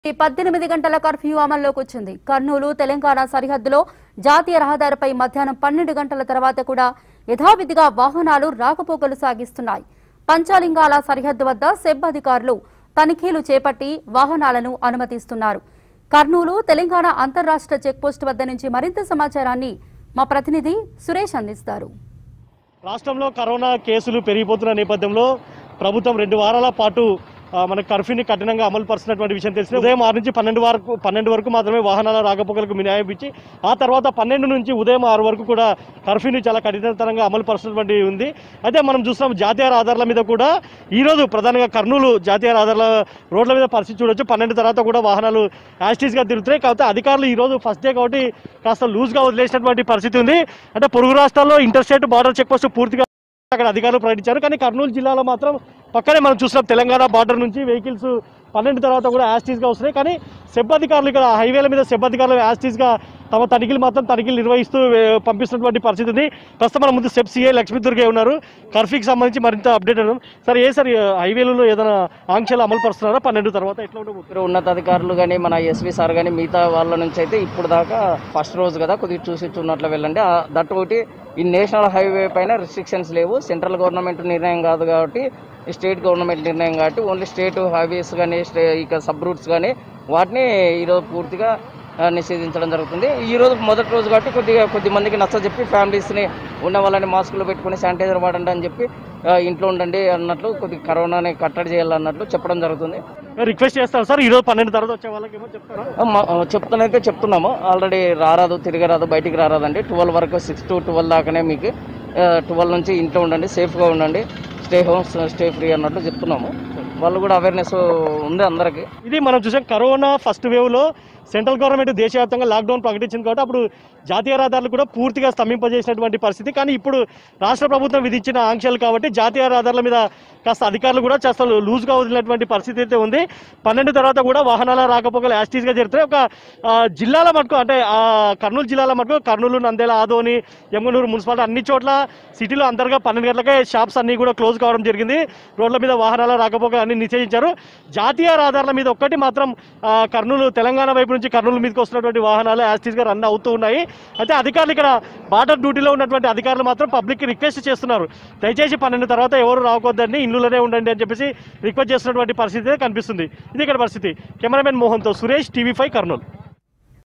ఈ పద్దెనిమిది గంటల కర్ఫ్యూ అమల్లోకి వచ్చింది కర్నూలు తెలంగాణ సరిహద్దులో జాతీయ రహదారిపై మధ్యాహ్నం పన్నెండు గంటల తర్వాత కూడా యథావిధిగా వాహనాలు రాకపోకలు సాగిస్తున్నాయి పంచాలింగాల సరిహద్దు వద్ద సెబ్ అధికారులు తనిఖీలు చేపట్టి వాహనాలను అనుమతిస్తున్నారు కర్నూలు తెలంగాణ అంతర్రాష్ట్ర చెక్పోస్ట్ వద్ద నుంచి మరింత సమాచారాన్ని మా ప్రతినిధి సురేష్ అందిస్తారు రాష్ట్రంలో కరోనా కేసులు పెరిగిపోతున్న నేపథ్యంలో ప్రభుత్వం రెండు వారాల పాటు ఆ, మన కర్ఫ్యూని కఠినంగా అమలు పరుస్తున్నటువంటి విషయం తెలిసింది ఉదయం ఆరు నుంచి పన్నెండు వరకు పన్నెండు వరకు మాత్రమే వాహనాల రాకపోకలకు మినహాయించి ఆ తర్వాత పన్నెండు నుంచి ఉదయం ఆరు వరకు కూడా కర్ఫ్యూని చాలా కఠినతరంగా అమలు పరుస్తున్నటువంటి ఉంది అయితే మనం చూస్తున్నాం జాతీయ రహదారుల మీద కూడా ఈ రోజు ప్రధానంగా కర్నూలు జాతీయ రహదారుల రోడ్ల మీద పరిస్థితి చూడొచ్చు పన్నెండు తర్వాత కూడా వాహనాలు యాస్టీస్గా తిరుగుతున్నాయి కాకపోతే అధికారులు ఈ రోజు ఫస్ట్ డే కాబట్టి కాస్త లూజ్గా వదిలేసినటువంటి పరిస్థితి ఉంది అంటే పొరుగు రాష్ట్రాల్లో inter state border check post పూర్తిగా అక్కడ అధికారులు ప్రకటించారు కానీ కర్నూలు జిల్లాలో మాత్రం పక్కనే మనం చూస్తున్నాం తెలంగాణ బార్డర్ నుంచి వెహికల్స్ పన్నెండు తర్వాత కూడా యాస్టీస్గా వస్తున్నాయి కానీ సెబ్ అధికారులు ఇక్కడ హైవేల మీద సెబ్ అధికారులు యాస్టీస్గా తమ తనిఖీలు మాత్రం తనిఖీలు నిర్వహిస్తూ ఏ, పంపిస్తున్నటువంటి పరిస్థితి ఉంది ప్రస్తుతం మన ముందు సెబ్ సిఐ లక్ష్మీ దుర్గే ఉన్నారు కర్ఫ్యూకి సంబంధించి మరింత అప్డేట్ ఉన్నాం సార్ ఏ సార్ హైవేలలో ఏదైనా ఆంక్షలు అమలు పరుస్తున్నారా పన్నెండు తర్వాత ఎట్లా ఉండబోతుంది ఇద్దరు ఉన్నతాధికారులు కానీ మన ఎస్వి సార్ కానీ మిగతా వాళ్ళ నుంచి అయితే ఇప్పుడు దాకా ఫస్ట్ రోజు కదా కొద్దిగా చూసి చూన్నట్లు వెళ్ళండి ఆ- దట్ ఒకటి ఈ నేషనల్ హైవే పైన రిస్ట్రిక్షన్స్ లేవు సెంట్రల్ గవర్నమెంట్ నిర్ణయం కాదు కాబట్టి ఈ స్టేట్ గవర్నమెంట్ నిర్ణయం కాబట్టి ఓన్లీ స్టేట్ హైవేస్ కానీ స్టే ఇక సబ్ రూట్స్ కానీ వాటిని ఈరోజు పూర్తిగా ఆ, నిషేధించడం జరుగుతుంది ఈ రోజు మొదటి రోజు కాబట్టి కొద్దిగా కొద్ది మందికి నచ్చ చెప్పి ఫ్యామిలీస్ని ఉన్న వాళ్ళని మాస్కులు పెట్టుకుని శానిటైజర్ వాడండి అని చెప్పి ఆ, ఇంట్లో ఉండండి అన్నట్లు కొద్దిగా కరోనాని కట్టడి చేయాలన్నట్లు చెప్పడం జరుగుతుంది రిక్వెస్ట్ చేస్తారు సార్ ఈ రోజు పన్నెండు తర్వాత వచ్చే వాళ్ళకి ఏమో చెప్తారా మ- చెప్తానైతే చెప్తున్నాము ఆల్రెడీ రారాదు తిరగరాదు బయటికి రారాదండి ట్వెల్వ్ వరకు సిక్స్ టు ట్వెల్వ్ దాకానే మీకు ట్వెల్వ్ నుంచి ఇంట్లో ఉండండి సేఫ్గా ఉండండి స్టే హోమ్ స్టే ఫ్రీ అన్నట్లు చెప్తున్నాము వాళ్ళు కూడా అవేర్నెస్ ఉంది అందరికీ ఇది మనం చూసాం కరోనా ఫస్ట్ వేవ్లో సెంట్రల్ గవర్నమెంట్ దేశవ్యాప్తంగా లాక్డౌన్ ప్రకటించింది కాబట్టి అప్పుడు జాతీయ రహదారులు కూడా పూర్తిగా స్తంభింపజేసినటువంటి పరిస్థితి కానీ ఇప్పుడు రాష్ట్ర ప్రభుత్వం విధించిన ఆంక్షలు కాబట్టి జాతీయ రహదారుల మీద కాస్త అధికారులు కూడా కాస్త లూజ్గా వదిలినటువంటి పరిస్థితి అయితే ఉంది పన్నెండు తర్వాత కూడా వాహనాల రాకపోకలు యాస్టీస్గా జరుగుతాయి ఒక ఆ, జిల్లాల మటుకు అంటే ఆ, కర్నూలు జిల్లాల మటుకు కర్నూలు నంద్యాల ఆదోని యమునూరు మున్సిపాలిటీ అన్ని చోట్ల సిటీలో అందరుగా పన్నెండు గంటలకే షాప్స్ అన్ని కూడా క్లోజ్ కావడం జరిగింది రోడ్ల మీద వాహనాల రాకపోకలు అన్ని నిషేధించారు జాతీయ రహదారుల మీద ఒక్కటి మాత్రం ఆ, కర్నూలు తెలంగాణ వైపు నుంచి కర్నూలు మీదకి వస్తున్నటువంటి వాహనాలు యాస్టీస్గా రన్ అవుతూ ఉన్నాయి అయితే అధికారులు ఇక్కడ బార్డర్ డ్యూటీలో ఉన్నటువంటి అధికారులు మాత్రం పబ్లిక్కి రిక్వెస్ట్ చేస్తున్నారు దయచేసి పన్నెండు తర్వాత ఎవరు రావద్దండి ఇల్లులోనే ఉండండి అని చెప్పేసి రిక్వెస్ట్ చేస్తున్నటువంటి పరిస్థితి కనిపిస్తుంది ఇది ఇక్కడ పరిస్థితి కెమెరామెన్ మోహన్తో సురేష్ టీవీ ఫైవ్ కర్నూలు